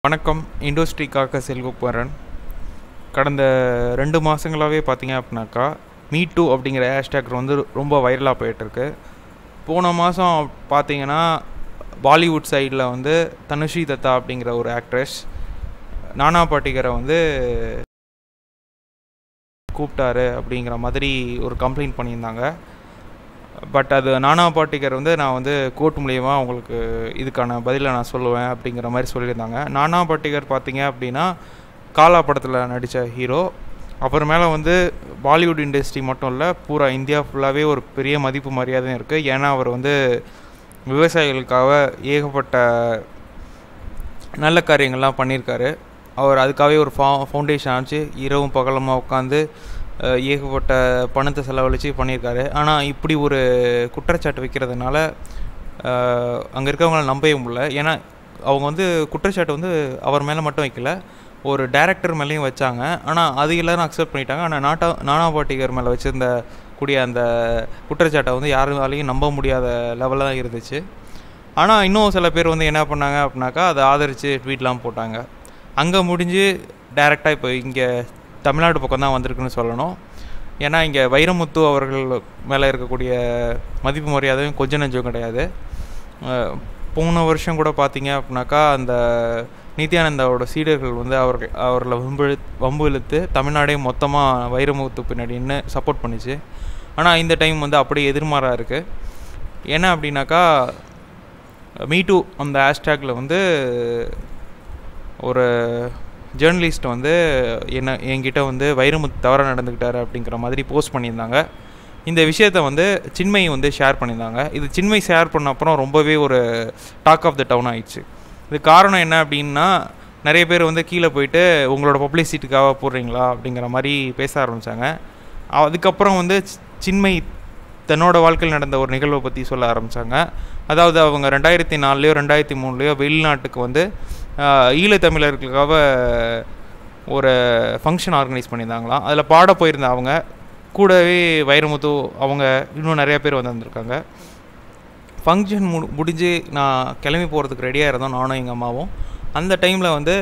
வணக்கம் இண்டஸ்ட்ரிக்காக செல்வகுமாரன் கடந்த ரெண்டு மாதங்களாகவே பார்த்தீங்க அப்படின்னாக்கா மீ டூ அப்படிங்கிற ஹேஷ்டேக் வந்து ரொம்ப வைரலாக போயிட்டுருக்கு போன மாதம் பார்த்தீங்கன்னா பாலிவுட் சைடில் வந்து தனுஷி தத்தா அப்படிங்கிற ஒரு ஆக்ட்ரஸ் நானா பாட்டிகரை வந்து கூப்பிட்டாரு அப்படிங்கிற மாதிரி ஒரு கம்ப்ளைண்ட் பண்ணியிருந்தாங்க பட் அது நானா பாட்டிகர் வந்து நான் வந்து கோர்ட் மூலியமா உங்களுக்கு இதுக்கான பதிலை நான் சொல்லுவேன் அப்படிங்கிற மாதிரி சொல்லியிருந்தாங்க நானா பாட்டிகர் பார்த்தீங்க அப்படின்னா காலா படத்தில் நடித்த ஹீரோ அப்புறமேல வந்து பாலிவுட் இண்டஸ்ட்ரி மட்டும் இல்லை பூரா இந்தியா ஃபுல்லாகவே ஒரு பெரிய மதிப்பு மரியாதையும் இருக்குது ஏன்னா அவர் வந்து விவசாயிகளுக்காக ஏகப்பட்ட நல்ல காரியங்கள்லாம் பண்ணியிருக்காரு அவர் அதுக்காகவே ஒரு ஃபா ஃபவுண்டேஷன் ஆச்சு இரவும் பகலமாக உட்காந்து அஹ், ஏகப்பட்ட பணத்தை செலவழித்து பண்ணியிருக்காரு ஆனால் இப்படி ஒரு குற்றச்சாட்டு வைக்கிறதுனால அங்கே இருக்கவங்களால நம்பவே முடியல ஏன்னா அவங்க வந்து குற்றச்சாட்டு வந்து அவர் மேலே மட்டும் வைக்கல ஒரு டேரக்டர் மேலேயும் வச்சாங்க ஆனால் அது எல்லாரும் அக்செப்ட் பண்ணிட்டாங்க ஆனால் நாட்டா நானா பாட்டிகர் மேலே வச்சிருந்த கூடிய அந்த குற்றச்சாட்டை வந்து யாராலையும் நம்ப முடியாத லெவலில் தான் இருந்துச்சு ஆனால் இன்னும் சில பேர் வந்து என்ன பண்ணாங்க அப்படின்னாக்கா அதை ஆதரித்து ட்வீட்லாம் போட்டாங்க அங்கே முடிஞ்சு டேரெக்டாக இப்போ இங்கே தமிழ்நாடு பக்கம் தான் வந்திருக்குன்னு சொல்லணும் ஏன்னா இங்கே வைரமுத்து அவர்கள் மேலே இருக்கக்கூடிய மதிப்பு மரியாதையும் கொஞ்சம் நெஞ்சம் கிடையாது அஹ் போன வருஷம் கூட பார்த்தீங்க அப்படின்னாக்கா அந்த நித்யானந்தாவோட சீடர்கள் வந்து அவர்கள் அவர்களை வம்பு இழு- வம்பு இழுத்து தமிழ்நாடே மொத்தமாக வைரமுத்து பின்னாடி நின்று சப்போர்ட் பண்ணிச்சு ஆனால் இந்த டைம் வந்து அப்படியே எதிர்மாறாக இருக்குது என்ன அப்படின்னாக்கா மீ டூ அந்த ஹேஷ்டேக்கில் வந்து ஒரு ஜேர்னலிஸ்ட் வந்து என்ன என்கிட்ட வந்து வைரமுத்து தவறாக நடந்துக்கிட்டாரு அப்படிங்கிற மாதிரி போஸ்ட் பண்ணியிருந்தாங்க இந்த விஷயத்த வந்து சின்மயி வந்து ஷேர் பண்ணியிருந்தாங்க இது சின்மயி ஷேர் பண்ண அப்புறம் ரொம்பவே ஒரு டாக் ஆஃப் த டவுன் ஆயிடுச்சு இது காரணம் என்ன அப்படின்னா நிறைய பேர் வந்து கீழே போயிட்டு உங்களோட பப்ளிசிட்டிக்காக போடுறீங்களா அப்படிங்கிற மாதிரி பேச ஆரம்பித்தாங்க அதுக்கப்புறம் வந்து சி- சின்மயி தன்னோட வாழ்க்கையில் நடந்த ஒரு நிகழ்வை பற்றி சொல்ல ஆரம்பித்தாங்க அதாவது அவங்க ரெண்டாயிரத்தி நாலுலையோ ரெண்டாயிரத்தி மூணுலையோ வெளிநாட்டுக்கு வந்து ஆஹ், ஈழத்தமிழர்களுக்காக ஒரு ஃபங்க்ஷன் ஆர்கனைஸ் பண்ணியிருந்தாங்களாம் அதில் பாட போயிருந்த அவங்க கூடவே வைரமுத்து அவங்க இன்னும் நிறைய பேர் வந்து வந்திருக்காங்க ஃபங்க்ஷன் மு முடிஞ்சு நான் கிளம்பி போகிறதுக்கு ரெடியாக இருந்தோம் நானும் எங்கள் அம்மாவும் அந்த டைமில் வந்து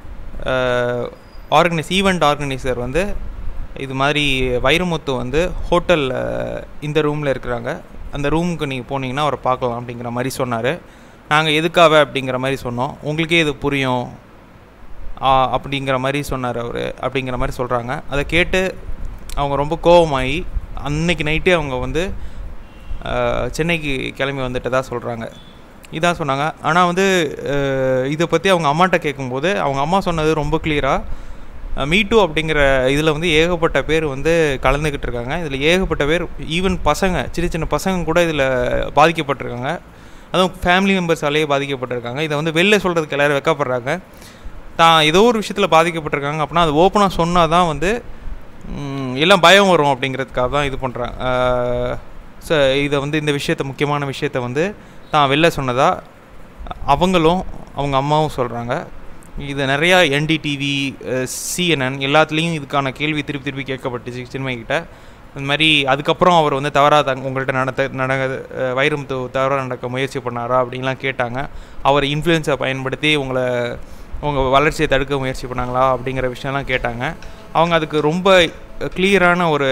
ஆர்கனைஸ் ஈவெண்ட் ஆர்கனைசர் வந்து இது மாதிரி வைரமுத்து வந்து ஹோட்டலில் இந்த ரூமில் இருக்கிறாங்க அந்த ரூமுக்கு நீங்கள் போனீங்கன்னா அவரை பார்க்கலாம் அப்படிங்கிற மாதிரி சொன்னார் நாங்கள் எதுக்காக அப்படிங்கிற மாதிரி சொன்னோம் உங்களுக்கே இது புரியும் ஆ, அப்படிங்கிற மாதிரி சொன்னார் அவர் அப்படிங்கிற மாதிரி சொல்கிறாங்க அதை கேட்டு அவங்க ரொம்ப கோவமாகி அன்னைக்கு நைட்டே அவங்க வந்து அஹ், சென்னைக்கு கிளம்பி வந்துட்டதா சொல்கிறாங்க இதான் சொன்னாங்க ஆனால் வந்து அஹ், இதை பற்றி அவங்க அம்மாட்ட கேட்கும்போது அவங்க அம்மா சொன்னது ரொம்ப கிளியராக மீ டூ அப்படிங்கிற இதில் வந்து ஏகப்பட்ட பேர் வந்து கலந்துக்கிட்டு இருக்காங்க இதில் ஏகப்பட்ட பேர் ஈவன் பசங்க சின்ன சின்ன பசங்க கூட இதில் பாதிக்கப்பட்டிருக்காங்க அதுவும் ஃபேமிலி மெம்பர்ஸாலேயே பாதிக்கப்பட்டிருக்காங்க இதை வந்து வெளில சொல்கிறதுக்கு எல்லோரும் வெக்கப்படுறாங்க தான் ஏதோ ஒரு விஷயத்தில் பாதிக்கப்பட்டிருக்காங்க அப்படின்னா அது ஓப்பனாக சொன்னால் தான் வந்து ம், எல்லாம் பயம் வரும் அப்படிங்கிறதுக்காக தான் இது பண்ணுறாங்க ஸோ இதை வந்து இந்த விஷயத்த முக்கியமான விஷயத்த வந்து தான் வெளில சொன்னதா அவங்களும் அவங்க அம்மாவும் சொல்கிறாங்க இது நிறையா என்டிடிவி சிஎன்என் எல்லாத்துலேயும் இதுக்கான கேள்வி திருப்பி திருப்பி கேட்கப்பட்டுச்சு சின்மைக்கிட்ட இந்த மாதிரி அதுக்கப்புறம் அவர் வந்து தவறாக தங்க உங்கள்கிட்ட நடத்த நடக்க அஹ், வைரமுத்து தவறாக நடக்க முயற்சி பண்ணாரா அப்படின்லாம் கேட்டாங்க அவர் இன்ஃப்ளூயன்ஸை பயன்படுத்தி உங்களை உங்கள் வளர்ச்சியை தடுக்க முயற்சி பண்ணாங்களா அப்படிங்கிற விஷயம்லாம் கேட்டாங்க அவங்க அதுக்கு ரொம்ப கிளியரான ஒரு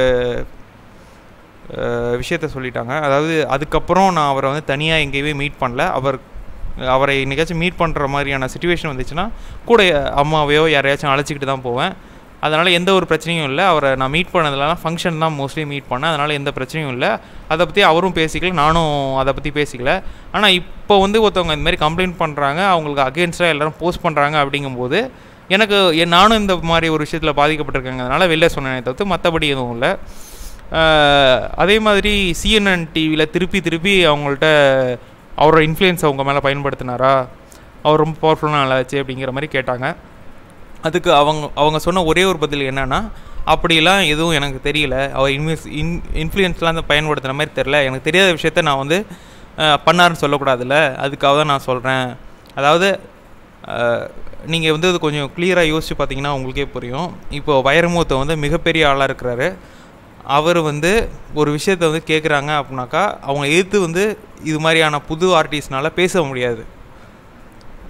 அஹ், விஷயத்த சொல்லிட்டாங்க அதாவது அதுக்கப்புறம் நான் அவரை வந்து தனியாக எங்கேயுமே மீட் பண்ணல அவர் அவரை என்னைக்காச்சும் மீட் பண்ணுற மாதிரியான சுச்சுவேஷன் வந்துச்சுன்னா கூட அம்மாவையோ யாரையாச்சும் அழைச்சிக்கிட்டு தான் போவேன் அதனால் எந்த ஒரு பிரச்சனையும் இல்லை அவரை நான் மீட் பண்ணதுலாம் ஃபங்க்ஷன் தான் மோஸ்ட்லி மீட் பண்ணேன் அதனால் எந்த பிரச்சனையும் இல்லை அதை பற்றி அவரும் பேசிக்கல நானும் அதை பற்றி பேசிக்கல ஆனால் இப்போ வந்து ஒருத்தவங்க இந்த மாதிரி கம்ப்ளைண்ட் பண்ணுறாங்க அவங்களுக்கு அகேன்ஸ்டாக எல்லாரும் போஸ்ட் பண்ணுறாங்க அப்படிங்கும்போது எனக்கு என் நானும் இந்த மாதிரி ஒரு விஷயத்தில் பாதிக்கப்பட்டிருக்கேங்க அதனால் வெளில சொன்னேனே தவிர்த்து மற்றபடி எதுவும் இல்லை ஆஹ் அதே மாதிரி சிஎன்என் டிவியில் திருப்பி திருப்பி அவங்கள்ட்ட அவரோட இன்ஃப்ளூயன்ஸ் அவங்க மேலே பயன்படுத்தினாரா அவர் ரொம்ப பவர்ஃபுல்லான ஆளாச்சு அப்படிங்கிற மாதிரி கேட்டாங்க அதுக்கு அவங்க அவங்க சொன்ன ஒரே ஒரு பதில் என்னன்னா அப்படிலாம் எதுவும் எனக்கு தெரியல அவர் இன்வெஸ் இன் இன்ஃப்ளூயன்ஸ்லாம் அந்த பயன்படுத்துகிற மாதிரி தெரில எனக்கு தெரியாத விஷயத்த நான் வந்து அஹ், பண்ணாருன்னு சொல்லக்கூடாதுல்ல அதுக்காக தான் நான் சொல்கிறேன் அதாவது நீங்கள் வந்து இது கொஞ்சம் கிளியராக யோசிச்சு பார்த்தீங்கன்னா உங்களுக்கே புரியும் இப்போ வைரமுத்தை வந்து மிகப்பெரிய ஆளாக இருக்கிறாரு அவர் வந்து ஒரு விஷயத்தை வந்து கேட்குறாங்க அப்படின்னாக்கா அவங்க எதிர்த்து வந்து இது மாதிரியான புது ஆர்டிஸ்ட்னால பேச முடியாது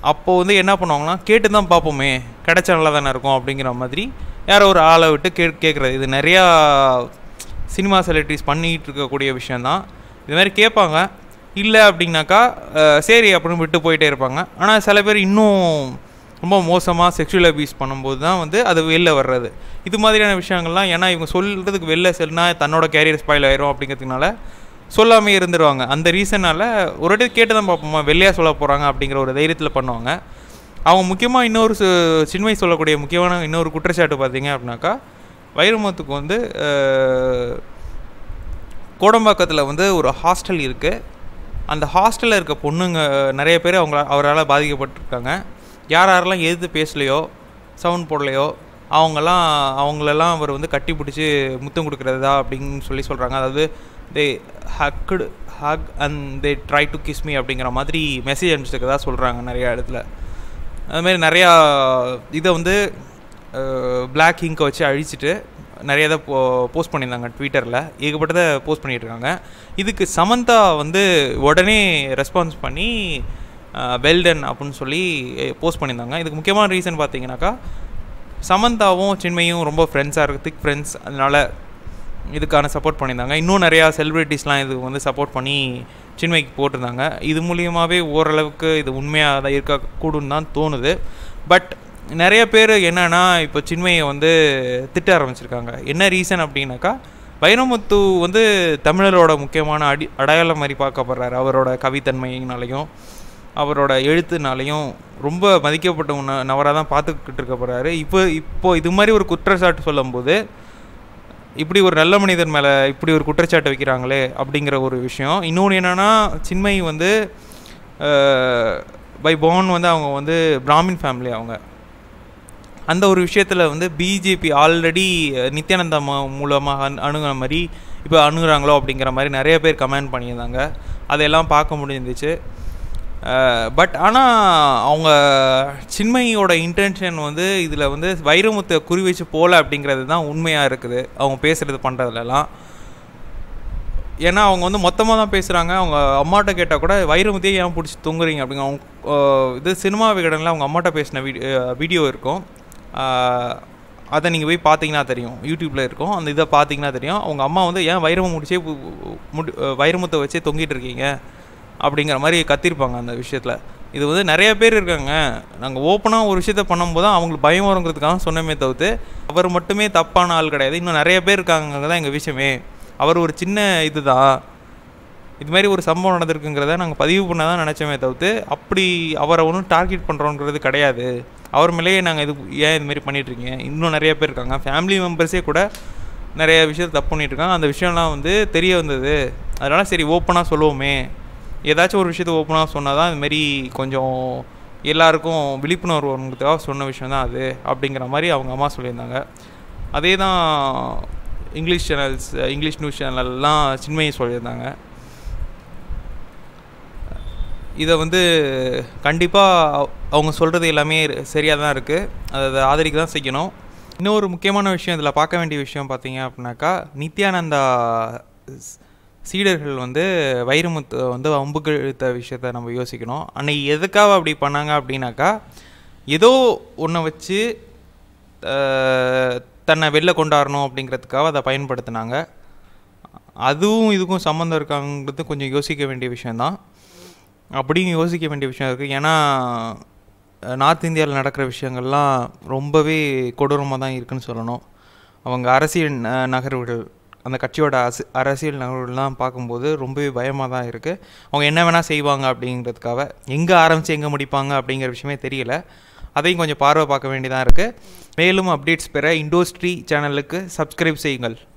அப்போது வந்து என்ன பண்ணுவாங்கன்னா கேட்டு தான் பார்ப்போமே கிடைச்சா நல்லா தானே இருக்கும் அப்படிங்கிற மாதிரி யாரோ ஒரு ஆளை விட்டு கே கேட்குறது இது நிறையா சினிமா செலிப்ரிட்டிஸ் பண்ணிகிட்டு இருக்கக்கூடிய விஷயந்தான் இது மாதிரி கேட்பாங்க இல்லை அப்படின்னாக்கா அஹ், சரி அப்படின்னு விட்டு போயிட்டே இருப்பாங்க ஆனால் சில பேர் இன்னும் ரொம்ப மோசமாக செக்ஷுவல் அபியூஸ் பண்ணும்போது தான் வந்து அது வெளில வர்றது இது மாதிரியான விஷயங்கள்லாம் ஏன்னா இவங்க சொல்கிறதுக்கு வெளில செல்னா தன்னோட கேரியர் ஸ்பாயில் ஆயிரும் அப்படிங்கிறதுனால சொல்லாமே இருந்துருவாங்க அந்த ரீசனால் ஒரு வாட்டி கேட்டு தான் பார்ப்போமா வெளியாக சொல்ல போகிறாங்க அப்படிங்கிற ஒரு தைரியத்தில் பண்ணுவாங்க அவங்க முக்கியமாக இன்னொரு சு- சின்மை சொல்லக்கூடிய முக்கியமான இன்னொரு குற்றச்சாட்டு பார்த்தீங்க அப்படின்னாக்கா வைரமுத்துக்கு வந்து அஹ், கோடம்பாக்கத்தில் வந்து ஒரு ஹாஸ்டல் இருக்குது அந்த ஹாஸ்டலில் இருக்க பொண்ணுங்க நிறைய பேர் அவங்கள அவரால் பாதிக்கப்பட்டிருக்காங்க யார் யாரெல்லாம் எதிர்த்து பேசலையோ சவுண்ட் போடலையோ அவங்கெல்லாம் அவங்களெல்லாம் அவர் வந்து கட்டி பிடிச்சி முத்தம் கொடுக்குறதா அப்படின்னு சொல்லி சொல்கிறாங்க அதாவது they hugged hug and they try to kiss me அப்படிங்கிற மாதிரி மெசேஜ் அனுப்பிச்சிருக்கதா சொல்கிறாங்க நிறையா இடத்துல அதுமாரி நிறையா இதை வந்து பிளாக் இங்கை வச்சு அழிச்சிட்டு நிறைய இதை போ போஸ்ட் பண்ணியிருந்தாங்க ட்விட்டரில் ஏகப்பட்டதை போஸ்ட் பண்ணிட்டு இருக்காங்க இதுக்கு சமந்தா வந்து உடனே ரெஸ்பான்ஸ் பண்ணி வெல்டன் அப்படின்னு சொல்லி போஸ்ட் பண்ணியிருந்தாங்க இதுக்கு முக்கியமான ரீசன் பார்த்தீங்கன்னாக்கா சமந்தாவும் சின்மையும் ரொம்ப ஃப்ரெண்ட்ஸாக இருக்குது திக் ஃப்ரெண்ட்ஸ் அதனால் இதுக்கான சப்போர்ட் பண்ணியிருந்தாங்க இன்னும் நிறையா செலிப்ரிட்டிஸ்லாம் இதுக்கு வந்து சப்போர்ட் பண்ணி சின்மைக்கு போட்டிருந்தாங்க இது மூலியமாகவே ஓரளவுக்கு இது உண்மையாக தான் இருக்கக்கூடும்னு தான் தோணுது பட் நிறைய பேர் என்னன்னா இப்போ சின்மையை வந்து திட்ட ஆரம்பிச்சிருக்காங்க என்ன ரீசன் அப்படின்னாக்கா வைரமுத்து வந்து தமிழரோட முக்கியமான அடி அடையாளம் மாதிரி பார்க்கப்படுறாரு அவரோட கவித்தன்மையினாலையும் அவரோட எழுத்துனாலையும் ரொம்ப மதிக்கப்பட்ட உன்ன நபராக தான் பார்த்துக்கிட்டு இருக்க போகிறாரு இப்போ இப்போ இது மாதிரி ஒரு குற்றச்சாட்டு சொல்லும்போது இப்படி ஒரு நல்ல மனிதன் மேலே இப்படி ஒரு குற்றச்சாட்டு வைக்கிறாங்களே அப்படிங்கிற ஒரு விஷயம் இன்னொன்று என்னென்னா சின்மை வந்து பை born வந்து அவங்க வந்து பிராமின் ஃபேமிலி அவங்க அந்த ஒரு விஷயத்தில் வந்து பிஜேபி ஆல்ரெடி நித்யானந்தா ம- மூலமாக அணு- அணுகுன மாதிரி இப்போ அணுகுறாங்களோ அப்படிங்கிற மாதிரி நிறைய பேர் கமெண்ட் பண்ணியிருந்தாங்க அதையெல்லாம் பார்க்க முடிஞ்சிச்சு பட் ஆனால் அவங்க சின்மையோட இன்டென்ஷன் வந்து இதில் வந்து வைரமுத்தை குறி வச்சு போகல அப்படிங்கிறது தான் உண்மையாக இருக்குது அவங்க பேசுகிறது பண்ணுறதுலலாம் ஏன்னா அவங்க வந்து மொத்தமாக தான் பேசுகிறாங்க அவங்க அம்மாட்ட கேட்டால் கூட வைரமுத்தையே ஏன் பிடிச்சி தொங்குறீங்க அப்படிங்க அவங்க அஹ், இது சினிமா விகடனில் அவங்க அம்மாட்ட பேசின வீடியோ வீடியோ இருக்கும் அஹ், அதை நீங்கள் போய் பார்த்தீங்கன்னா தெரியும் யூடியூப்பில் இருக்கும் அந்த இதை பார்த்தீங்கன்னா தெரியும் அவங்க அம்மா வந்து ஏன் வைரமு முடிச்சே பு- பு- முடி அஹ், வைரமுத்தை வச்சே தொங்கிட்டு இருக்கீங்க அப்படிங்கிற மாதிரி கத்திருப்பாங்க அந்த விஷயத்தில் இது வந்து நிறைய பேர் இருக்காங்க நாங்கள் ஓப்பனாக ஒரு விஷயத்த பண்ணும்போது தான் அவங்களுக்கு பயம் வருங்கிறதுக்காக சொன்னமே தவிர்த்து அவர் மட்டுமே தப்பான ஆள் கிடையாது இன்னும் நிறைய பேர் இருக்காங்க தான் எங்கள் விஷயமே அவர் ஒரு சின்ன இதுதான் இது மாதிரி ஒரு சம்பவம் நடந்திருக்குங்கிறத நாங்கள் பதிவு பண்ண தான் நினச்சோமே தவிர்த்து அப்படி அவரை ஒன்றும் டார்கெட் பண்ணுறோங்கிறது கிடையாது அவர் மேலேயே நாங்கள் இது ஏன் இது மாதிரி பண்ணிகிட்ருக்கீங்க இன்னும் நிறைய பேர் இருக்காங்க ஃபேமிலி மெம்பர்ஸே கூட நிறைய விஷயத்தை தப்பு பண்ணிட்டு இருக்காங்க அந்த விஷயம்லாம் வந்து தெரிய வந்தது அதனால் சரி ஓப்பனாக சொல்லுவோமே ஏதாச்சும் ஒரு விஷயத்த ஓப்பனாக சொன்னால் தான் இதுமாரி கொஞ்சம் எல்லாருக்கும் விழிப்புணர்வு வருங்கிறதுக்காக சொன்ன விஷயம் தான் அது அப்படிங்கிற மாதிரி அவங்க அம்மா சொல்லியிருந்தாங்க அதே தான் இங்கிலீஷ் சேனல்ஸ் இங்கிலீஷ் நியூஸ் சேனல்லாம் சின்மையை சொல்லியிருந்தாங்க இதை வந்து கண்டிப்பாக அவங்க சொல்கிறது எல்லாமே சரியாக தான் இருக்குது அதை ஆதரிக்க தான் செய்யணும் இன்னொரு முக்கியமான விஷயம் இதில் பார்க்க வேண்டிய விஷயம் பார்த்தீங்க அப்படின்னாக்கா நித்யானந்தா ஸ்- சீடர்கள் வந்து வைரமுத்து வந்து அம்புக்கு இழுத்த விஷயத்த நம்ம யோசிக்கணும் அன்னைக்கு எதுக்காக அப்படி பண்ணாங்க அப்படின்னாக்கா ஏதோ ஒன்றை வச்சு அஹ், தன்னை வெளில கொண்டாடணும் அப்படிங்கிறதுக்காக அதை பயன்படுத்தினாங்க அதுவும் இதுக்கும் சம்மந்தம் இருக்காங்கிறது கொஞ்சம் யோசிக்க வேண்டிய விஷயந்தான் அப்படியும் யோசிக்க வேண்டிய விஷயம் இருக்குது ஏன்னா அஹ், நார்த் இந்தியாவில் நடக்கிற விஷயங்கள்லாம் ரொம்பவே கொடூரமாக தான் இருக்குன்னு சொல்லணும் அவங்க அரசியல் ந- நகர்வுகள் அந்த கட்சியோட அசு அரசியல் நகர்வுகள்லாம் பார்க்கும்போது ரொம்பவே பயமாக தான் இருக்குது அவங்க என்ன வேணால் செய்வாங்க அப்படிங்கிறதுக்காக எங்கே ஆரம்பித்து எங்கே முடிப்பாங்க அப்படிங்கிற விஷயமே தெரியல அதையும் கொஞ்சம் பார்வை பார்க்க வேண்டியதாக இருக்குது மேலும் அப்டேட்ஸ் பெற இண்டோஸ்ட்ரி சேனலுக்கு சப்ஸ்கிரைப் செய்யுங்கள்